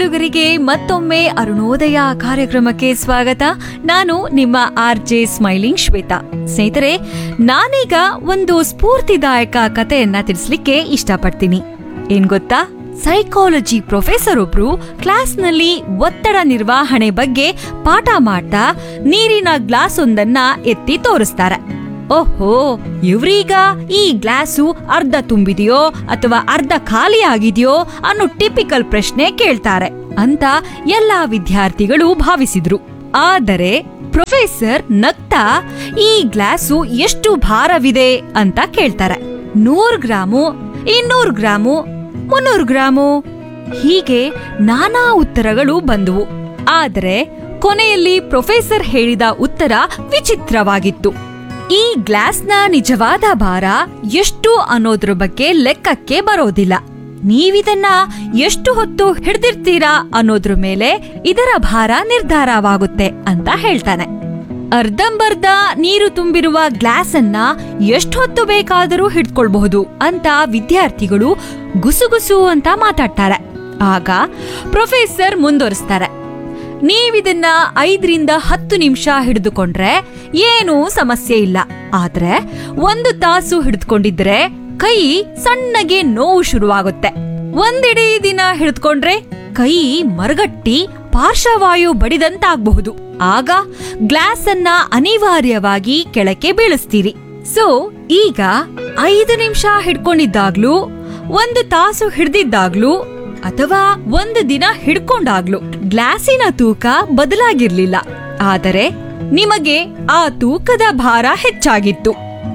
ಕೇಳುಗರಿಗೆ ಮತ್ತೊಮ್ಮೆ ಅರುಣೋದಯ ಕಾರ್ಯಕ್ರಮಕ್ಕೆ ಸ್ವಾಗತ ನಾನು ನಿಮ್ಮ ಆರ್ ಜೆ ಸ್ಮೈಲಿಂಗ್ ಶ್ವೇತಾ ಸ್ನೇಹಿತರೆ ನಾನೀಗ ಒಂದು ಸ್ಫೂರ್ತಿದಾಯಕ ಕಥೆಯನ್ನ ತಿಳಿಸ್ಲಿಕ್ಕೆ ಇಷ್ಟಪಡ್ತೀನಿ ಏನ್ ಗೊತ್ತಾ ಸೈಕಾಲಜಿ ಪ್ರೊಫೆಸರ್ ಒಬ್ರು ಕ್ಲಾಸ್ನಲ್ಲಿ ಒತ್ತಡ ನಿರ್ವಹಣೆ ಬಗ್ಗೆ ಪಾಠ ಮಾಡ್ತಾ ನೀರಿನ ಗ್ಲಾಸ್ ಒಂದನ್ನ ಎತ್ತಿ ತೋರಿಸ್ತಾರೆ ಓಹೋ ಇವ್ರೀಗ ಈ ಗ್ಲಾಸು ಅರ್ಧ ತುಂಬಿದೆಯೋ ಅಥವಾ ಅರ್ಧ ಖಾಲಿ ಆಗಿದೆಯೋ ಅನ್ನೋ ಟಿಪಿಕಲ್ ಪ್ರಶ್ನೆ ಕೇಳ್ತಾರೆ ಅಂತ ಎಲ್ಲಾ ವಿದ್ಯಾರ್ಥಿಗಳು ಭಾವಿಸಿದ್ರು ಆದರೆ ಪ್ರೊಫೆಸರ್ ನಗ್ತಾ ಈ ಗ್ಲಾಸು ಎಷ್ಟು ಭಾರವಿದೆ ಅಂತ ಕೇಳ್ತಾರೆ ನೂರು ಗ್ರಾಮು ಇನ್ನೂರು ಗ್ರಾಮು ಮುನ್ನೂರು ಗ್ರಾಮು ಹೀಗೆ ನಾನಾ ಉತ್ತರಗಳು ಬಂದವು ಆದರೆ ಕೊನೆಯಲ್ಲಿ ಪ್ರೊಫೆಸರ್ ಹೇಳಿದ ಉತ್ತರ ವಿಚಿತ್ರವಾಗಿತ್ತು ಈ ಗ್ಲಾಸ್ನ ನಿಜವಾದ ಭಾರ ಎಷ್ಟು ಅನ್ನೋದ್ರ ಬಗ್ಗೆ ಲೆಕ್ಕಕ್ಕೆ ಬರೋದಿಲ್ಲ ನೀವಿದನ್ನ ಎಷ್ಟು ಹೊತ್ತು ಹಿಡ್ದಿರ್ತೀರಾ ಅನ್ನೋದ್ರ ಮೇಲೆ ಇದರ ಭಾರ ನಿರ್ಧಾರವಾಗುತ್ತೆ ಅಂತ ಹೇಳ್ತಾನೆ ಅರ್ಧಂಬರ್ಧ ನೀರು ತುಂಬಿರುವ ಗ್ಲಾಸ್ ಅನ್ನ ಎಷ್ಟು ಹೊತ್ತು ಬೇಕಾದರೂ ಹಿಡ್ಕೊಳ್ಬಹುದು ಅಂತ ವಿದ್ಯಾರ್ಥಿಗಳು ಗುಸುಗುಸು ಅಂತ ಮಾತಾಡ್ತಾರೆ ಆಗ ಪ್ರೊಫೆಸರ್ ಮುಂದುವರಿಸ್ತಾರೆ ನೀವಿದನ್ನ ಐದರಿಂದ ಹತ್ತು ನಿಮಿಷ ಹಿಡಿದುಕೊಂಡ್ರೆ ಏನೂ ಸಮಸ್ಯೆ ಇಲ್ಲ ಆದ್ರೆ ಒಂದು ತಾಸು ಹಿಡಿದುಕೊಂಡಿದ್ರೆ ಕೈ ಸಣ್ಣಗೆ ನೋವು ಶುರುವಾಗುತ್ತೆ ಒಂದಿಡೀ ದಿನ ಹಿಡಿದುಕೊಂಡ್ರೆ ಕೈ ಮರಗಟ್ಟಿ ಪಾರ್ಶ್ವವಾಯು ಬಡಿದಂತಾಗಬಹುದು ಆಗ ಗ್ಲಾಸ್ ಅನ್ನ ಅನಿವಾರ್ಯವಾಗಿ ಕೆಳಕ್ಕೆ ಬೀಳಿಸ್ತೀರಿ ಸೊ ಈಗ ಐದು ನಿಮಿಷ ಹಿಡ್ಕೊಂಡಿದ್ದಾಗ್ಲೂ ಒಂದು ತಾಸು ಹಿಡ್ದಿದ್ದಾಗ್ಲೂ ಅಥವಾ ಒಂದು ದಿನ ಹಿಡ್ಕೊಂಡಾಗ್ಲು ಗ್ಲಾಸಿನ ತೂಕ ಬದಲಾಗಿರ್ಲಿಲ್ಲ ಆದರೆ ನಿಮಗೆ ಆ ತೂಕದ ಭಾರ ಹೆಚ್ಚಾಗಿತ್ತು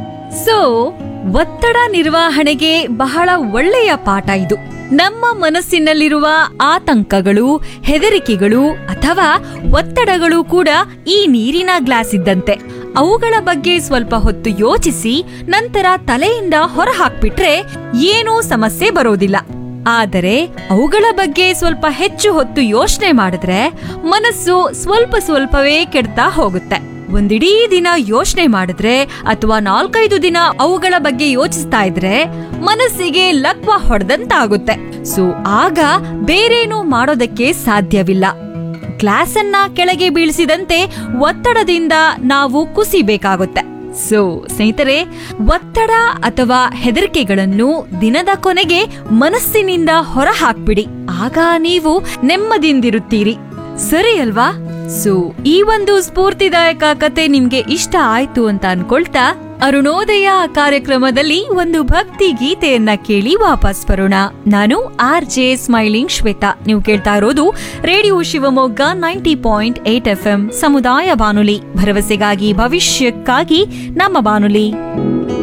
ಸೊ ಒತ್ತಡ ನಿರ್ವಹಣೆಗೆ ಬಹಳ ಒಳ್ಳೆಯ ಪಾಠ ಇದು ನಮ್ಮ ಮನಸ್ಸಿನಲ್ಲಿರುವ ಆತಂಕಗಳು ಹೆದರಿಕೆಗಳು ಅಥವಾ ಒತ್ತಡಗಳು ಕೂಡ ಈ ನೀರಿನ ಗ್ಲಾಸ್ ಇದ್ದಂತೆ ಅವುಗಳ ಬಗ್ಗೆ ಸ್ವಲ್ಪ ಹೊತ್ತು ಯೋಚಿಸಿ ನಂತರ ತಲೆಯಿಂದ ಹೊರ ಹಾಕ್ಬಿಟ್ರೆ ಏನೂ ಸಮಸ್ಯೆ ಬರೋದಿಲ್ಲ ಆದರೆ ಅವುಗಳ ಬಗ್ಗೆ ಸ್ವಲ್ಪ ಹೆಚ್ಚು ಹೊತ್ತು ಯೋಚನೆ ಮಾಡಿದ್ರೆ ಮನಸ್ಸು ಸ್ವಲ್ಪ ಸ್ವಲ್ಪವೇ ಕೆಡ್ತಾ ಹೋಗುತ್ತೆ ಒಂದಿಡೀ ದಿನ ಯೋಚನೆ ಮಾಡಿದ್ರೆ ಅಥವಾ ನಾಲ್ಕೈದು ದಿನ ಅವುಗಳ ಬಗ್ಗೆ ಯೋಚಿಸ್ತಾ ಇದ್ರೆ ಮನಸ್ಸಿಗೆ ಲಕ್ವ ಹೊಡೆದಂತಾಗುತ್ತೆ ಸೊ ಆಗ ಬೇರೇನೂ ಮಾಡೋದಕ್ಕೆ ಸಾಧ್ಯವಿಲ್ಲ ಗ್ಲಾಸ್ ಅನ್ನ ಕೆಳಗೆ ಬೀಳಿಸಿದಂತೆ ಒತ್ತಡದಿಂದ ನಾವು ಕುಸಿಬೇಕಾಗುತ್ತೆ ಸೊ ಸ್ನೇಹಿತರೆ ಒತ್ತಡ ಅಥವಾ ಹೆದರಿಕೆಗಳನ್ನು ದಿನದ ಕೊನೆಗೆ ಮನಸ್ಸಿನಿಂದ ಹೊರ ಹಾಕ್ಬಿಡಿ ಆಗ ನೀವು ನೆಮ್ಮದಿಂದಿರುತ್ತೀರಿ ಸರಿ ಅಲ್ವಾ ಸೊ ಈ ಒಂದು ಸ್ಫೂರ್ತಿದಾಯಕ ಕತೆ ನಿಮ್ಗೆ ಇಷ್ಟ ಆಯ್ತು ಅಂತ ಅನ್ಕೊಳ್ತಾ ಅರುಣೋದಯ ಕಾರ್ಯಕ್ರಮದಲ್ಲಿ ಒಂದು ಭಕ್ತಿ ಗೀತೆಯನ್ನ ಕೇಳಿ ವಾಪಸ್ ಬರೋಣ ನಾನು ಆರ್ ಜೆ ಸ್ಮೈಲಿಂಗ್ ಶ್ವೇತಾ ನೀವು ಕೇಳ್ತಾ ಇರೋದು radio Shivamogga ninety point eight F ಸಮುದಾಯ ಬಾನುಲಿ ಭರವಸೆಗಾಗಿ ಭವಿಷ್ಯಕ್ಕಾಗಿ ನಮ್ಮ ಬಾನುಲಿ